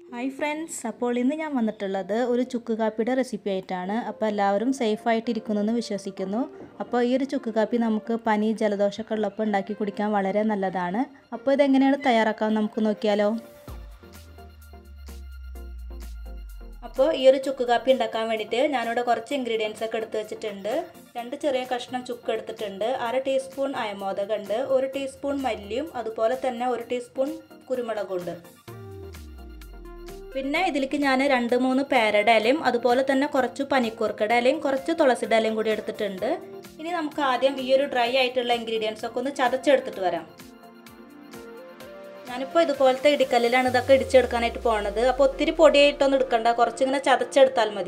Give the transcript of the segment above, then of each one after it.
hi friends അപ്പോൾ ഇന്ന് ഞാൻ വന്നിട്ടുള്ളത് ഒരു ചുക്ക് കാപ്പിയുടെ റെസിപ്പി ആയിട്ടാണ് അപ്പോൾ എല്ലാവരും സേഫായിട്ടിരിക്കുന്നെന്ന് വിശ്വസിക്കുന്നു അപ്പോൾ ഈ ഒരു ചുക്ക് കാപ്പി നമുക്ക് പനി ജലദോഷമൊക്കെ ഉള്ളപ്പോൾ ഉണ്ടാക്കി കുടിക്കാൻ വളരെ നല്ലതാണ് അപ്പോൾ ഇതെങ്ങനെയാണ് തയ്യാറാക്കാൻ നമുക്ക് നോക്കിയാലോ അപ്പോൾ ഈ ഒരു ചുക്ക് കാപ്പി ഉണ്ടാക്കാൻ വേണ്ടിയിട്ട് ഞാനിവിടെ കുറച്ച് ഇൻഗ്രീഡിയൻസ് ഒക്കെ എടുത്ത് വെച്ചിട്ടുണ്ട് രണ്ട് ചെറിയ കഷ്ണം ചുക്ക് എടുത്തിട്ടുണ്ട് അര ടീസ്പൂൺ അയമോദകമുണ്ട് ഒരു ടീസ്പൂൺ മല്ലിയും അതുപോലെ തന്നെ ഒരു ടീസ്പൂൺ കുരുമുളകുണ്ട് പിന്നെ ഇതിലേക്ക് ഞാൻ രണ്ട് മൂന്ന് പേരയുടെ ഇലയും അതുപോലെ തന്നെ കുറച്ച് പനിക്കൂർക്കയുടെ ഇലയും കുറച്ച് തുളസിയുടെ ഇലയും കൂടി എടുത്തിട്ടുണ്ട് ഇനി നമുക്ക് ആദ്യം ഈ ഒരു ഡ്രൈ ആയിട്ടുള്ള ഇൻഗ്രീഡിയൻസ് ഒക്കെ ഒന്ന് ചതച്ചെടുത്തിട്ട് വരാം ഞാനിപ്പോൾ ഇതുപോലത്തെ ഇടിക്കല്ലിലാണ് ഇതൊക്കെ ഇടിച്ചെടുക്കാനായിട്ട് പോണത് അപ്പോൾ ഒത്തിരി പൊടിയായിട്ടൊന്നും എടുക്കണ്ട കുറച്ചിങ്ങനെ ചതച്ചെടുത്താൽ മതി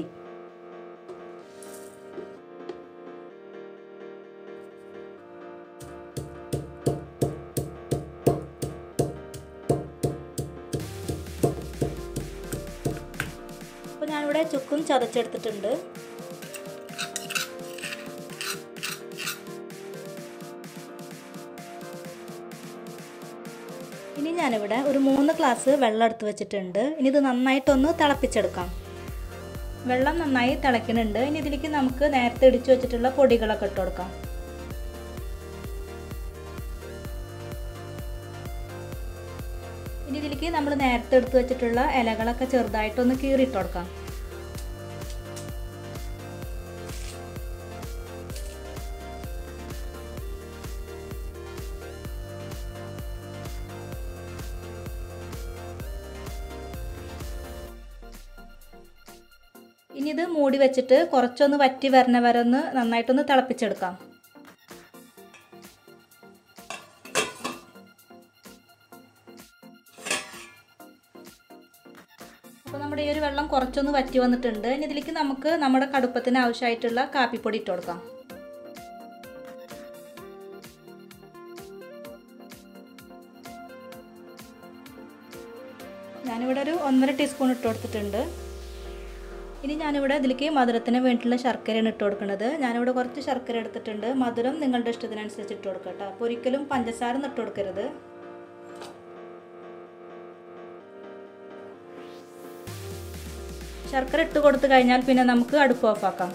അപ്പോൾ ഞാനിവിടെ ചുക്കും ചതച്ചെടുത്തിട്ടുണ്ട് ഇനി ഞാനിവിടെ ഒരു മൂന്ന് ഗ്ലാസ് വെള്ളം എടുത്ത് വെച്ചിട്ടുണ്ട് ഇനി ഇത് നന്നായിട്ടൊന്ന് തിളപ്പിച്ചെടുക്കാം വെള്ളം നന്നായി തിളയ്ക്കുന്നുണ്ട് ഇനി ഇതിലേക്ക് നമുക്ക് നേരത്തെ ഇടിച്ചു വെച്ചിട്ടുള്ള പൊടികളൊക്കെ ഇട്ട് കൊടുക്കാം ഇനി ഇതിലേക്ക് നമ്മൾ നേരത്തെ എടുത്ത് വെച്ചിട്ടുള്ള ഇലകളൊക്കെ ചെറുതായിട്ടൊന്ന് കീറിയിട്ട് കൊടുക്കാം ഇനി ഇത് മൂടി വെച്ചിട്ട് കുറച്ചൊന്ന് വറ്റി വരണ വരെ ഒന്ന് നന്നായിട്ടൊന്ന് തിളപ്പിച്ചെടുക്കാം അപ്പോൾ നമ്മുടെ ഈ ഒരു വെള്ളം കുറച്ചൊന്ന് വറ്റി വന്നിട്ടുണ്ട് ഇനി ഇതിലേക്ക് നമുക്ക് നമ്മുടെ കടുപ്പത്തിന് ആവശ്യമായിട്ടുള്ള കാപ്പിപ്പൊടി ഇട്ട് കൊടുക്കാം ഞാനിവിടെ ഒരു ഒന്നര ടീസ്പൂൺ ഇട്ട് കൊടുത്തിട്ടുണ്ട് ഇനി ഞാനിവിടെ ഇതിലേക്ക് മധുരത്തിന് വേണ്ടിയിട്ടുള്ള ശർക്കരയാണ് ഇട്ട് കൊടുക്കുന്നത് ഞാനിവിടെ കുറച്ച് ശർക്കര എടുത്തിട്ടുണ്ട് മധുരം നിങ്ങളുടെ ഇഷ്ടത്തിനനുസരിച്ച് ഇട്ട് കൊടുക്കട്ടോ അപ്പോൾ ഒരിക്കലും പഞ്ചസാര ഇട്ട് കൊടുക്കരുത് ശർക്കര ഇട്ട് കൊടുത്തു കഴിഞ്ഞാൽ പിന്നെ നമുക്ക് അടുപ്പ് ഓഫാക്കാം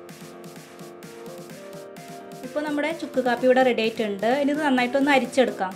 ഇപ്പോൾ നമ്മുടെ ചുക്ക് കാപ്പി ഇവിടെ റെഡി ആയിട്ടുണ്ട് ഇനി ഇത് നന്നായിട്ടൊന്ന് അരിച്ചെടുക്കാം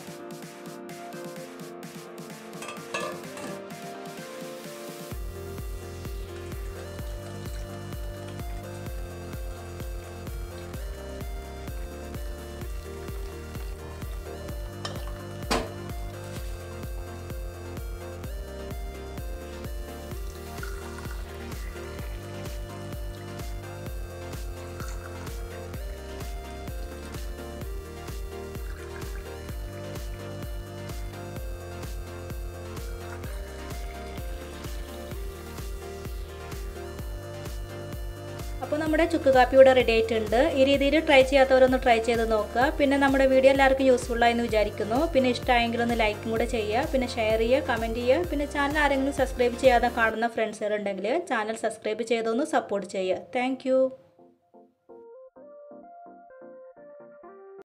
അപ്പോൾ നമ്മുടെ ചുക്ക് കാപ്പി ഇവിടെ റെഡി ആയിട്ടുണ്ട് ഈ രീതിയിൽ ട്രൈ ചെയ്യാത്തവരൊന്ന് ട്രൈ ചെയ്ത് നോക്കുക പിന്നെ നമ്മുടെ വീഡിയോ എല്ലാവർക്കും യൂസ്ഫുൾ ആയെന്ന് വിചാരിക്കുന്നു പിന്നെ ഇഷ്ടമായെങ്കിൽ ഒന്ന് ലൈക്കും കൂടെ ചെയ്യുക പിന്നെ ഷെയർ ചെയ്യുക കമൻറ്റ് ചെയ്യുക പിന്നെ ചാനൽ ആരെങ്കിലും സബ്സ്ക്രൈബ് ചെയ്യാതെ കാണുന്ന ഫ്രണ്ട്സുകളുണ്ടെങ്കിൽ ചാനൽ സബ്സ്ക്രൈബ് ചെയ്തൊന്ന് സപ്പോർട്ട് ചെയ്യുക താങ്ക്